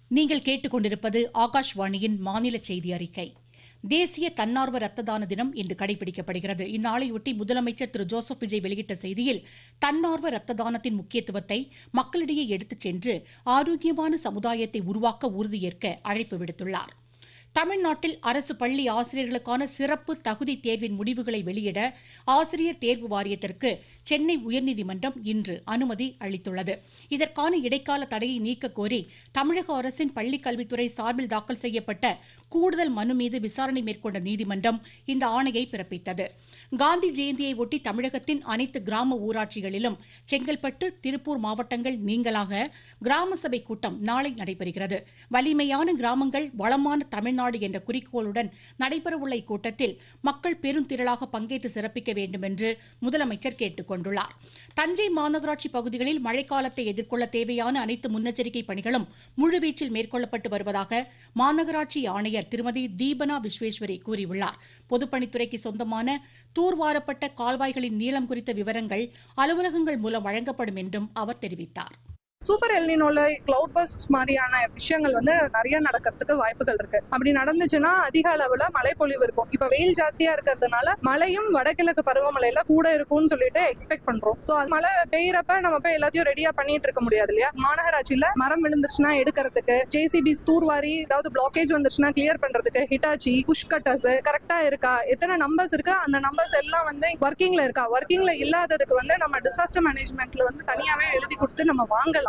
நீங்கள் கேட்டுக்கொண்டிருப்பது ஆகாஷ்வாணியின் மாநில செய்தி அறிக்கை தேசிய தன்னார்வ ரத்த தான தினம் இன்று கடைபிடிக்கப்படுகிறது இந்நாளையொட்டி முதலமைச்சர் திரு ஜோசப் விஜய் வெளியிட்ட செய்தியில் தன்னார்வ ரத்த தானத்தின் முக்கியத்துவத்தை மக்களிடையே எடுத்துச் சென்று ஆரோக்கியமான சமுதாயத்தை உருவாக்க உறுதியேற்க அழைப்பு விடுத்துள்ளார் தமிழ்நாட்டில் அரசு பள்ளி ஆசிரியர்களுக்கான சிறப்பு தகுதி தேர்வின் முடிவுகளை வெளியிட ஆசிரியர் தேர்வு வாரியத்திற்கு சென்னை உயர்நீதிமன்றம் இன்று அனுமதி அளித்துள்ளது இதற்கான இடைக்கால தடையை நீக்கக் கோரி தமிழக அரசின் பள்ளிக் கல்வித்துறை சார்பில் தாக்கல் செய்யப்பட்ட கூடுதல் மனு மீது விசாரணை மேற்கொண்ட நீதிமன்றம் இந்த ஆணையை பிறப்பித்தது காந்தி ஜெயந்தியை ஒட்டி தமிழகத்தின் அனைத்து கிராம ஊராட்சிகளிலும் செங்கல்பட்டு திருப்பூர் மாவட்டங்கள் நீங்களாக கிராம சபை கூட்டம் நாளை நடைபெறுகிறது வலிமையான கிராமங்கள் வளமான தமிழ்நாடு என்ற குறிக்கோளுடன் நடைபெறவுள்ள இக்கூட்டத்தில் மக்கள் பெருந்திரளாக பங்கேற்று சிறப்பிக்க வேண்டும் என்று முதலமைச்சர் கேட்டுக் கொண்டுள்ளார் தஞ்சை மாநகராட்சி பகுதிகளில் மழைக்காலத்தை எதிர்கொள்ள தேவையான அனைத்து முன்னெச்சரிக்கை பணிகளும் முழுவீச்சில் மேற்கொள்ளப்பட்டு வருவதாக மாநகராட்சி ஆணையர் திருமதி தீபனா விஸ்வேஸ்வரி கூறியுள்ளார் பொதுப்பணித்துறைக்கு சொந்தமான தூர்வாரப்பட்ட கால்வாய்களின் நீளம் குறித்த விவரங்கள் அலுவலகங்கள் மூலம் வழங்கப்படும் என்றும் அவர் தெரிவித்தார் சூப்பர் எல்னினோல கிளவுட் பஸ்ட் மாதிரியான விஷயங்கள் வந்து நிறைய நடக்கிறதுக்கு வாய்ப்புகள் இருக்கு அப்படி நடந்துச்சுன்னா அதிக அளவுல மழைப்பொழிவு இருக்கும் இப்ப வெயில் ஜாஸ்தியா இருக்கிறதுனால மழையும் வடகிழக்கு பருவமழையில கூட இருக்கும்னு சொல்லிட்டு எக்ஸ்பெக்ட் பண்றோம் சோ அது மழை பெய்யறப்ப நம்ம போய் எல்லாத்தையும் ரெடியா பண்ணிட்டு இருக்க முடியாது இல்லையா மாநகராட்சியில மரம் விழுந்துருச்சுன்னா எடுக்கிறதுக்கு ஜேசிபி தூர்வாரி ஏதாவது பிளாக்கேஜ் வந்துருச்சுன்னா கிளியர் பண்றதுக்கு ஹிட்டாச்சி புஷ் கட்டர்ஸ் கரெக்டா இருக்கா எத்தனை நம்பர்ஸ் இருக்கு அந்த நம்பர்ஸ் எல்லாம் வந்து ஒர்க்கிங்ல இருக்கா ஒர்க்கிங்ல இல்லாததுக்கு வந்து நம்ம டிசாஸ்டர் மேனேஜ்மெண்ட்ல வந்து தனியாவே எழுதி கொடுத்து நம்ம வாங்கலாம்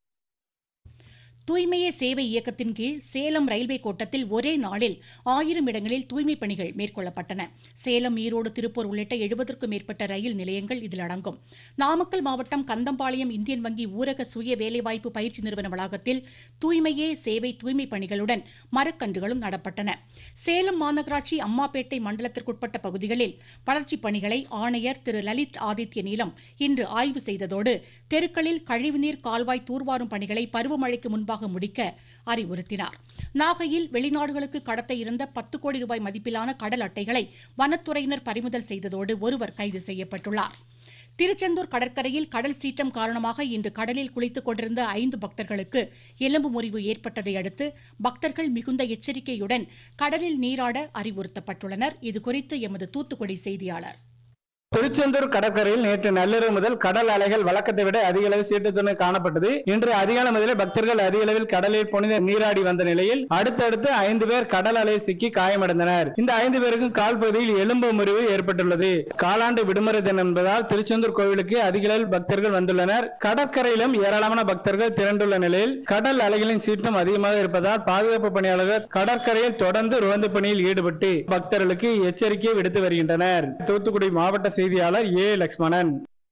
தூய்மையே சேவை இயக்கத்தின் கீழ் சேலம் ரயில்வே கோட்டத்தில் ஒரே நாளில் ஆயிரம் இடங்களில் தூய்மைப் பணிகள் மேற்கொள்ளப்பட்டன சேலம் ஈரோடு திருப்பூர் உள்ளிட்ட எழுபதற்கும் மேற்பட்ட ரயில் நிலையங்கள் இதில் அடங்கும் நாமக்கல் மாவட்டம் கந்தம்பாளையம் இந்தியன் வங்கி ஊரக சுய வேலைவாய்ப்பு பயிற்சி நிறுவன வளாகத்தில் தூய்மையே சேவை தூய்மைப் பணிகளுடன் மரக்கன்றுகளும் நடப்பட்டன சேலம் மாநகராட்சி அம்மாப்பேட்டை மண்டலத்திற்குட்பட்ட பகுதிகளில் வளர்ச்சிப் பணிகளை ஆணையர் திரு லலித் ஆதித்ய நீலம் இன்று ஆய்வு செய்ததோடு தெருக்களில் கழிவுநீர் கால்வாய் தூர்வாரும் பணிகளை பருவமழைக்கு முன்பாக முடிக்க அறிவுறுத்தினார் நாகையில் வெளிநாடுகளுக்கு கடத்த இருந்த பத்து கோடி ரூபாய் மதிப்பிலான கடல் அட்டைகளை வனத்துறையினர் பறிமுதல் செய்ததோடு ஒருவர் கைது செய்யப்பட்டுள்ளார் திருச்செந்தூர் கடற்கரையில் கடல் சீற்றம் காரணமாக இன்று கடலில் குளித்துக் கொண்டிருந்த ஐந்து பக்தர்களுக்கு எலும்பு முறிவு ஏற்பட்டதை அடுத்து பக்தர்கள் மிகுந்த எச்சரிக்கையுடன் கடலில் நீராட அறிவுறுத்தப்பட்டுள்ளனர் இதுகுறித்து எமது தூத்துக்குடி செய்தியாளர் திருச்செந்தூர் கடற்கரையில் நேற்று நள்ளிரவு முதல் கடல் அலைகள் வழக்கத்தை விட அதிக அளவு சீற்றத்துடன் காணப்பட்டது இன்று அதிகாலை முதலே பக்தர்கள் அதிக அளவில் கடலில் புனித நீராடி வந்த நிலையில் அடுத்தடுத்து ஐந்து பேர் கடல் அலையில் சிக்கி காயமடைந்தனர் இந்த ஐந்து பேருக்கும் கால் பகுதியில் எலும்பு முறிவு ஏற்பட்டுள்ளது காலாண்டு விடுமுறை தினம் என்பதால் திருச்செந்தூர் கோவிலுக்கு அதிக அளவில் பக்தர்கள் வந்துள்ளனர் கடற்கரையிலும் ஏராளமான பக்தர்கள் திரண்டுள்ள நிலையில் கடல் அலைகளின் சீற்றம் அதிகமாக இருப்பதால் பாதுகாப்பு பணியாளர்கள் கடற்கரையில் தொடர்ந்து ரோந்து பணியில் ஈடுபட்டு பக்தர்களுக்கு எச்சரிக்கை விடுத்து வருகின்றனர் தூத்துக்குடி மாவட்ட செய்தியாளர் ஏ லக்ஷ்மணன்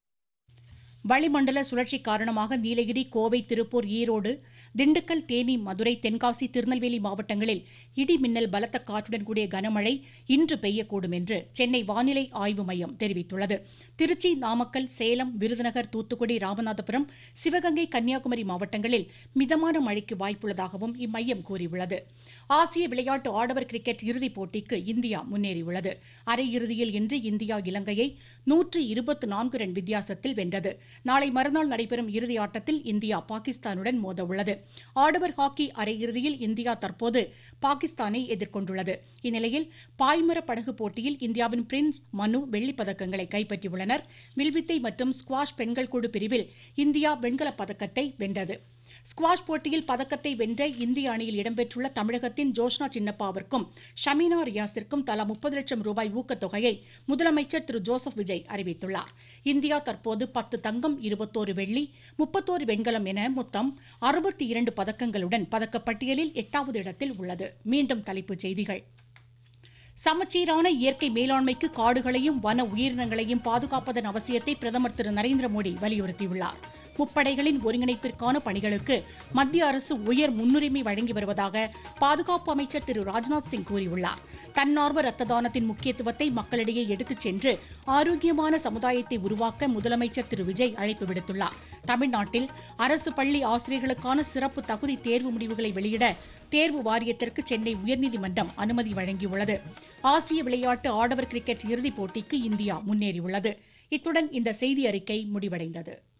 வளிமண்டல சுழற்சி காரணமாக நீலகிரி கோவை திருப்பூர் ஈரோடு திண்டுக்கல் தேனி மதுரை தென்காசி திருநெல்வேலி மாவட்டங்களில் இடி மின்னல் பலத்த காற்றுடன் கூடிய கனமழை இன்று பெய்யக்கூடும் என்று சென்னை வானிலை ஆய்வு மையம் தெரிவித்துள்ளது திருச்சி நாமக்கல் சேலம் விருதுநகர் தூத்துக்குடி ராமநாதபுரம் சிவகங்கை கன்னியாகுமரி மாவட்டங்களில் மிதமான மழைக்கு வாய்ப்புள்ளதாகவும் இம்மையம் கூறியுள்ளது ஆசிய விளையாட்டு ஆடவர் கிரிக்கெட் இறுதிப் போட்டிக்கு இந்தியா முன்னேறியுள்ளது அரையிறுதியில் இன்று இந்தியா இலங்கையை நூற்று இருபத்தி நான்கு ரன் வித்தியாசத்தில் வென்றது நாளை மறுநாள் நடைபெறும் இறுதி ஆட்டத்தில் இந்தியா பாகிஸ்தானுடன் மோதவுள்ளது ஆடவர் ஹாக்கி அரையிறுதியில் இந்தியா தற்போது பாகிஸ்தானை எதிர்கொண்டுள்ளது இந்நிலையில் பாய்மர படகு போட்டியில் இந்தியாவின் பிரின்ஸ் மனு வெள்ளிப் பதக்கங்களை கைப்பற்றியுள்ளனர் வில்வித்தை மற்றும் ஸ்குவாஷ் பெண்கள் குழு பிரிவில் இந்தியா வெண்கலப் பதக்கத்தை வென்றது ஸ்குவாஷ் போட்டியில் பதக்கத்தை வென்ற இந்திய அணியில் இடம்பெற்றுள்ள தமிழகத்தின் ஜோஷ்னா சின்னப்பாவிற்கும் ஷமீனா ரியாஸிற்கும் தலா முப்பது லட்சம் ரூபாய் ஊக்கத்தொகையை முதலமைச்சர் திரு ஜோசப் விஜய் அறிவித்துள்ளார் இந்தியா தற்போது பத்து தங்கம் இருபத்தோரு வெள்ளி முப்பத்தோரு வெண்கலம் என மொத்தம் அறுபத்தி இரண்டு பதக்கங்களுடன் பதக்கப்பட்டியலில் எட்டாவது இடத்தில் உள்ளது மீண்டும் தலைப்புச் செய்திகள் சமச்சீரான இயற்கை மேலாண்மைக்கு காடுகளையும் வன உயிரினங்களையும் பாதுகாப்பதன் அவசியத்தை பிரதமர் திரு நரேந்திர மோடி வலியுறுத்தியுள்ளார் முப்படைகளின் ஒருங்கிணைப்பிற்கான பணிகளுக்கு மத்திய அரசு உயர் முன்னுரிமை வழங்கி வருவதாக பாதுகாப்பு அமைச்சர் திரு ராஜ்நாத் சிங் கூறியுள்ளார் தன்னார்வ ரத்த தானத்தின் முக்கியத்துவத்தை மக்களிடையே எடுத்துச் சென்று ஆரோக்கியமான சமுதாயத்தை உருவாக்க முதலமைச்சர் திரு விஜய் அழைப்பு விடுத்துள்ளார் தமிழ்நாட்டில் அரசு பள்ளி ஆசிரியர்களுக்கான சிறப்பு தகுதி தேர்வு முடிவுகளை வெளியிட தேர்வு வாரியத்திற்கு சென்னை உயர்நீதிமன்றம் அனுமதி வழங்கியுள்ளது ஆசிய விளையாட்டு ஆடவர் கிரிக்கெட் இறுதிப் போட்டிக்கு இந்தியா முன்னேறியுள்ளது இத்துடன் இந்த செய்தி அறிக்கை முடிவடைந்தது